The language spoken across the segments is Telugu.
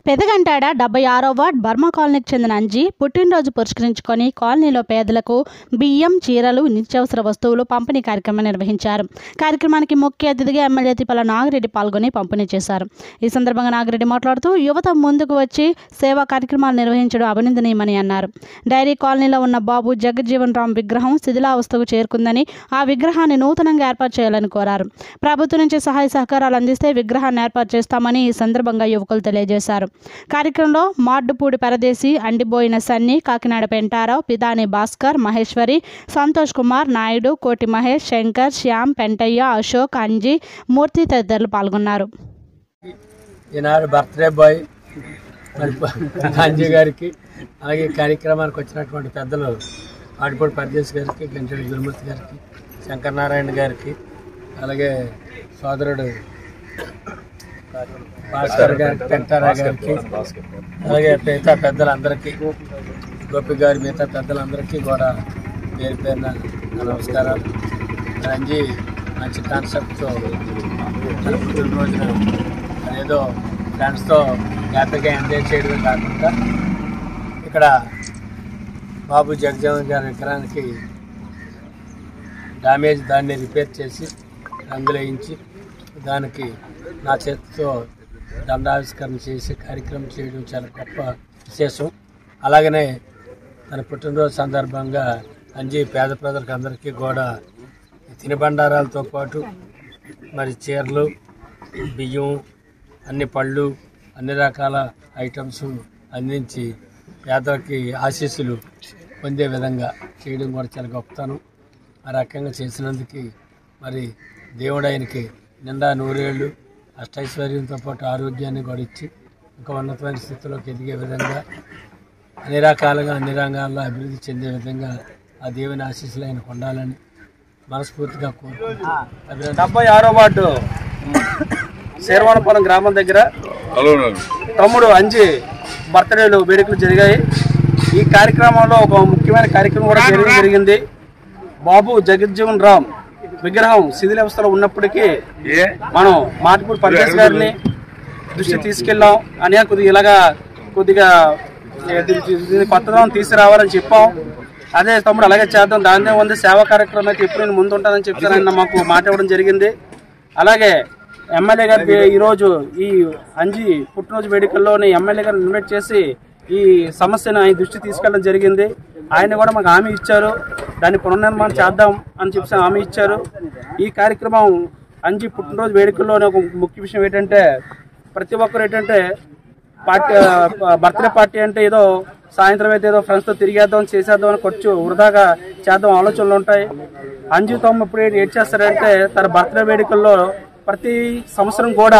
పెదగంటాడ డెబ్బై ఆరో వార్డ్ బర్మా కాలనీకి చెందిన అంజీ పుట్టినరోజు పురస్కరించుకొని కాలనీలో పేదలకు బియ్యం చీరలు నిత్యావసర వస్తువులు పంపిణీ కార్యక్రమం నిర్వహించారు కార్యక్రమానికి ముఖ్య అతిథిగా ఎమ్మెల్యే తిప్పల నాగిరెడ్డి పాల్గొని పంపిణీ చేశారు ఈ సందర్భంగా నాగిరెడ్డి మాట్లాడుతూ యువత ముందుకు వచ్చి సేవా కార్యక్రమాలు నిర్వహించడం అభినందనీయమని అన్నారు డైరీ కాలనీలో ఉన్న బాబు జగజ్జీవన్ రామ్ విగ్రహం శిథిలావస్థకు చేరుకుందని ఆ విగ్రహాన్ని నూతనంగా ఏర్పాటు చేయాలని కోరారు ప్రభుత్వం నుంచి సహాయ సహకారాలు అందిస్తే విగ్రహాన్ని ఏర్పాటు చేస్తామని ఈ సందర్భంగా యువకులు తెలియజేశారు కార్యక్రమంలో మాడ్డుపూడి పరదేశి అండిబోయిన సన్ని కాకినాడ పెంటారావు పిదాని భాస్కర్ మహేశ్వరి సంతోష్ కుమార్ నాయుడు కోటి మహేష్ శంకర్ శ్యామ్ పెంటయ్య అశోక్ అంజీ మూర్తి తదితరులు పాల్గొన్నారు ఈనాడు బర్త్డే బాయ్ మరి అంజయ్ గారికి అలాగే ఈ కార్యక్రమానికి వచ్చినటువంటి పెద్దలు ఆడిపూడి పరదేశ్ గారికి గంటెడి గురుమూర్తి గారికి శంకర్ నారాయణ గారికి అలాగే సోదరుడు భాస్కర్ గారికి పెంటారా గారికి అలాగే మిగతా పెద్దలందరికీ గోపి గారి మిగతా పెద్దలందరికీ కూడా పేరు పేరున నా నమస్కారాలు రంజీ మంచి కాన్సెప్ట్తో తన పుట్టినరోజున ఏదో ఫ్రెండ్స్తో హ్యాపీగా ఎంజాయ్ చేయడమే కాకుండా ఇక్కడ బాబు జగజీవన్ గారి విగ్రహానికి డ్యామేజ్ దాన్ని రిపేర్ చేసి రంగులు వేయించి దానికి నా చేతితో దండావిష్కరణ చేసి కార్యక్రమం చేయడం చాలా గొప్ప విశేషం అలాగనే తన పుట్టినరోజు సందర్భంగా అంజీ పేద ప్రజలకు అందరికీ కూడా తినుబండారాలతో పాటు మరి చీరలు బియ్యం అన్ని పళ్ళు అన్ని రకాల ఐటమ్స్ అందించి పేదలకి ఆశీస్సులు పొందే విధంగా చేయడం కూడా చాలా గొప్పతనం ఆ రకంగా చేసినందుకు మరి దేవుడు ఆయనకి నిండా నూరేళ్ళు అష్టైశ్వర్యంతో పాటు ఆరోగ్యాన్ని కూడా ఇచ్చి ఇంకా ఉన్నతమైన స్థితిలోకి ఎదిగే విధంగా అన్ని రకాలుగా అన్ని రంగాల్లో అభివృద్ధి చెందే విధంగా ఆ దేవుని ఆశీస్సులు ఆయనకు ఉండాలని మనస్ఫూర్తిగా కోరుకుంటున్నాను అభినందనలు. డెబ్బై ఆరో వార్డు శేర్వానపురం గ్రామం దగ్గర తమ్ముడు అంజి బర్త్డేలు వేడుకలు జరిగాయి ఈ కార్యక్రమంలో ఒక ముఖ్యమైన కార్యక్రమం కూడా జరగడం జరిగింది బాబు జగజ్జీవన్ రామ్ విగ్రహం శిథిలావస్థలో ఉన్నప్పటికీ మనం మాటిపూడి పరదేశ్ గారిని దృష్టి తీసుకెళ్ళాం అని కొద్దిగా ఇలాగా కొద్దిగా ఏ, దీన్ని- దీన్ని కొత్తదనం తీసుకురావాలని చెప్పాం అదే తమ్ముడు అలాగే చేద్దాం దానిదే ఉంది సేవా కార్యక్రమం అయితే ఎప్పుడు నేను ముందు ఉంటానని చెప్తానని మాకు మాట ఇవ్వడం జరిగింది అలాగే ఎమ్మెల్యే గారికి ఈరోజు ఈ అంజి పుట్టినరోజు వేడుకల్లోని ఎమ్మెల్యే గారిని ఇన్వైట్ చేసి ఈ సమస్యను ఆయన దృష్టి తీసుకెళ్ళడం జరిగింది ఆయన కూడా మాకు హామీ ఇచ్చారు దాన్ని పునర్నిర్మాణం చేద్దాం అని చెప్పి హామీ ఇచ్చారు ఈ కార్యక్రమం అంజి పుట్టినరోజు వేడుకల్లోని ఒక ముఖ్య విషయం ఏంటంటే ప్రతి ఒక్కరు ఏంటంటే పార్టీ బర్త్డే పార్టీ అంటే ఏదో సాయంత్రం అయితే ఏదో ఫ్రెండ్స్తో తిరిగేద్దాం చేసేద్దాం అని ఖర్చు వృధాగా చేద్దాం ఆలోచనలు ఉంటాయి అంజు తమ్మ ఇప్పుడు ఏం చేస్తారంటే తన బర్త్డే వేడుకల్లో ప్రతి సంవత్సరం కూడా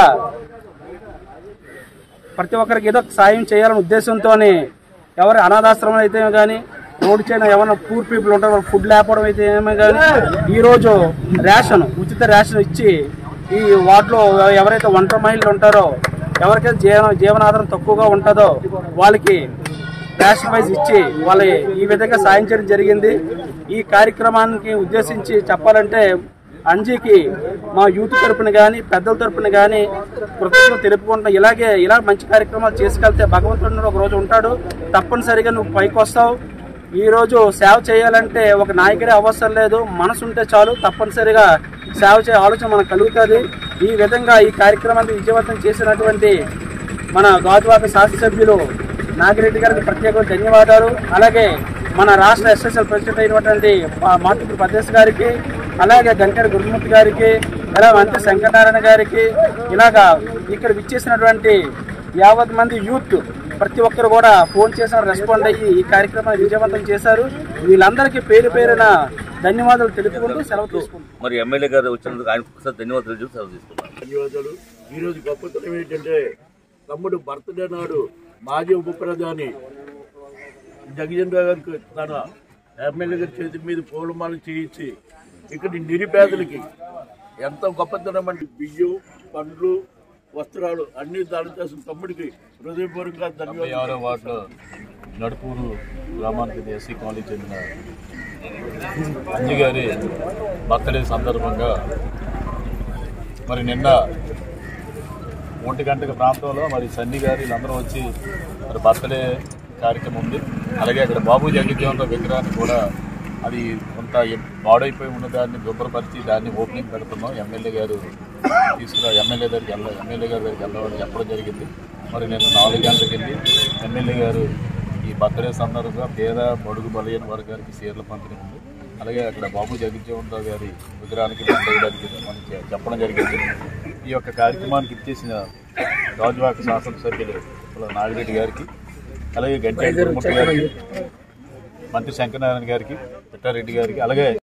ప్రతి ఒక్కరికి ఏదో ఒక సాయం చేయాలనే ఉద్దేశంతో ఎవరి అనాథాశ్రమం అయితే కానీ రోడ్డు చేయడం ఎవరైనా పూర్ పీపుల్ ఉంటారో వాళ్ళకి ఫుడ్ లేకపోవడం అయితే ఏమో కానీ ఈరోజు రేషన్ ఉచిత రేషన్ ఇచ్చి ఈ వార్డులో ఎవరైతే ఒంటరి మహిళలు ఉంటారో ఎవరికైతే జీవన జీవనాధారం తక్కువగా ఉంటుందో వాళ్ళకి రేషన్ వైజ్ ఇచ్చి వాళ్ళ ఈ విధంగా సాయం చేయడం జరిగింది ఈ కార్యక్రమానికి ఉద్దేశించి చెప్పాలంటే అంజీకి మా యూత్ తరపున కానీ పెద్దల తరపున కానీ కృతజ్ఞత తెలుపుకుంటాం ఇలాగే ఇలా మంచి కార్యక్రమాలు చేసుకెళ్తే భగవంతుడు ఒక రోజు ఉంటాడు తప్పనిసరిగా నువ్వు పైకి వస్తావు ఈ రోజు సేవ చేయాలంటే ఒక నాయకుడే అవసరం లేదు మనసు ఉంటే చాలు తప్పనిసరిగా సేవ చేయ ఆలోచన మనకు కలుగుతుంది ఈ విధంగా ఈ కార్యక్రమాన్ని విజయవంతం చేసినటువంటి మన గాజువాక శాసనసభ్యులు నాగిరెడ్డి గారికి ప్రత్యేక ధన్యవాదాలు అలాగే మన రాష్ట్ర ఎస్ఎస్ఎల్ ప్రెసిడెంట్ అయినటువంటి మాతృ ప్రదేశ్ గారికి అలాగే గంటెడ గురుమూర్తి గారికి ఇలా మంత్రి శంకరనారాయణ గారికి ఇలాగా ఇక్కడ విచ్చేసినటువంటి యావత్ మంది యూత్ ప్రతి ఒక్కరు కూడా ఫోన్ చేసిన రెస్పాండ్ అయ్యి ఈ కార్యక్రమాన్ని విజయవంతం చేశారు వీళ్ళందరికీ పేరు పేరున ధన్యవాదాలు తెలుపుకుంటూ సెలవు తీసుకుంటాం మరి ఎమ్మెల్యే గారు వచ్చినందుకు ఆయనకు ఒకసారి ధన్యవాదాలు చెప్పి సెలవు తీసుకున్నాను ధన్యవాదాలు ఈరోజు గొప్పతనం ఏంటంటే తమ్ముడు బర్త్డే నాడు మాజీ ఉప ప్రధాని జగజన్ రావు గారికి తన ఎమ్మెల్యే గారి చేతి మీద పూలమాల చేయించి ఇక్కడి నిరుపేదలకి ఎంత గొప్పతనం అంటే బియ్యం పండ్లు వస్త్రాలు అన్ని దానం చేసిన తమ్ముడికి హృదయపూర్వకంగా ధన్యవాదాలు ఆరో వార్డులో నడుపూరు గ్రామానికి ఇది ఎస్సీ కాలనీ చెందిన అంజి గారి బర్త్డే సందర్భంగా మరి నిన్న ఒంటి గంటల ప్రాంతంలో మరి సన్ని గారు వీళ్ళందరూ వచ్చి మరి బర్త్డే కార్యక్రమం ఉంది అలాగే అక్కడ బాబు జగజ్జీవన్ రావు విగ్రహాన్ని కూడా అది కొంత ఎ- పాడైపోయి ఉన్న దాన్ని శుభ్రపరిచి దాన్ని ఓపెనింగ్ పెడుతున్నాం ఎమ్మెల్యే గారు తీసుకురా ఎమ్మెల్యే దగ్గరికి వెళ్ళ ఎమ్మెల్యే గారి దగ్గరికి వెళ్ళాలని చెప్పడం జరిగింది మరి నేను నాలుగు గంటలకు వెళ్ళి ఎమ్మెల్యే గారు ఈ బర్త్డే సందర్భంగా పేద బడుగు బలైన వర్గానికి చీరల పంపిణీ ఉంది అలాగే అక్కడ బాబు జగజ్జీవన్ రావు గారి విగ్రహానికి దండ వేయడానికి మనకి చెప్పడం జరిగింది ఈ యొక్క కార్యక్రమానికి ఇచ్చేసిన రాజువాక శాసనసభ్యులు పుల్ల నాగిరెడ్డి గారికి అలాగే గంటె గురుమూర్తి గారికి మంత్రి శంకరనారాయణ గారికి పిట్టారెడ్డి గారికి అలాగే